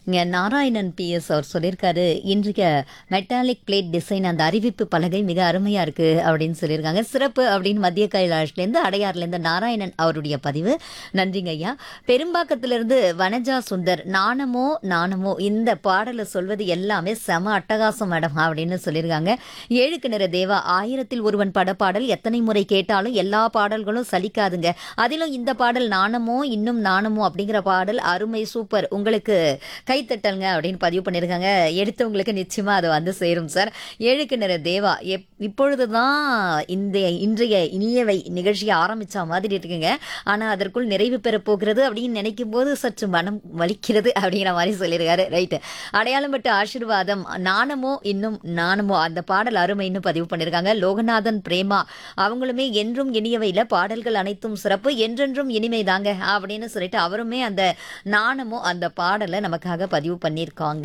இங்கே நாராயணன் பிஎஸ் அவர் சொல்லியிருக்காரு இன்றைய மெட்டாலிக் பிளேட் டிசைன் அந்த அறிவிப்பு பலகை மிக அருமையாக இருக்குது அப்படின்னு சொல்லியிருக்காங்க சிறப்பு அப்படின்னு மத்திய கைலாஷ்லேருந்து அடையாறுலேருந்து நாராயணன் அவருடைய பதிவு நன்றிங்க ஐயா பெரும்பாக்கத்திலிருந்து வனஜா சுந்தர் நாணமோ நாணமோ இந்த பாடலை சொல்வது எல்லாமே செம அட்டகாசம் மேடம் அப்படின்னு சொல்லியிருக்காங்க ஏழுக்கு நிற தேவா ஆயிரத்தில் ஒருவன் படப்பாடல் எத்தனை முறை கேட்டாலும் எல்லா பாடல்களும் சலிக்காதுங்க அதிலும் இந்த பாடல் நாணமோ இன்னும் நாணமோ அப்படிங்கிற பாடல் அருமை சூப்பர் உங்களுக்கு கைத்தட்டல்ங்க அப்படின்னு பதிவு பண்ணியிருக்காங்க எடுத்தவங்களுக்கு நிச்சயமா அது வந்து சேரும் சார் ஏழுக்கு நிற தேவா எப் இப்பொழுது தான் இந்த இன்றைய இனியவை நிகழ்ச்சியை ஆரம்பிச்ச மாதிரி இருக்குங்க ஆனால் அதற்குள் நிறைவு பெற போகிறது அப்படின்னு நினைக்கும் போது சற்று மனம் வலிக்கிறது அப்படிங்கிற மாதிரி சொல்லியிருக்காரு ரைட்டு அடையாளம் பட்டு ஆசீர்வாதம் நாணமோ இன்னும் நாணமோ அந்த பாடல் அருமைன்னு பதிவு பண்ணியிருக்காங்க லோகநாதன் பிரேமா அவங்களுமே என்றும் இனியவையில் பாடல்கள் அனைத்தும் சிறப்பு என்றென்றும் இனிமை தாங்க அப்படின்னு சொல்லிட்டு அவருமே அந்த நாணமோ அந்த பாடலை நமக்காக பதிவு பண்ணியிருக்காங்க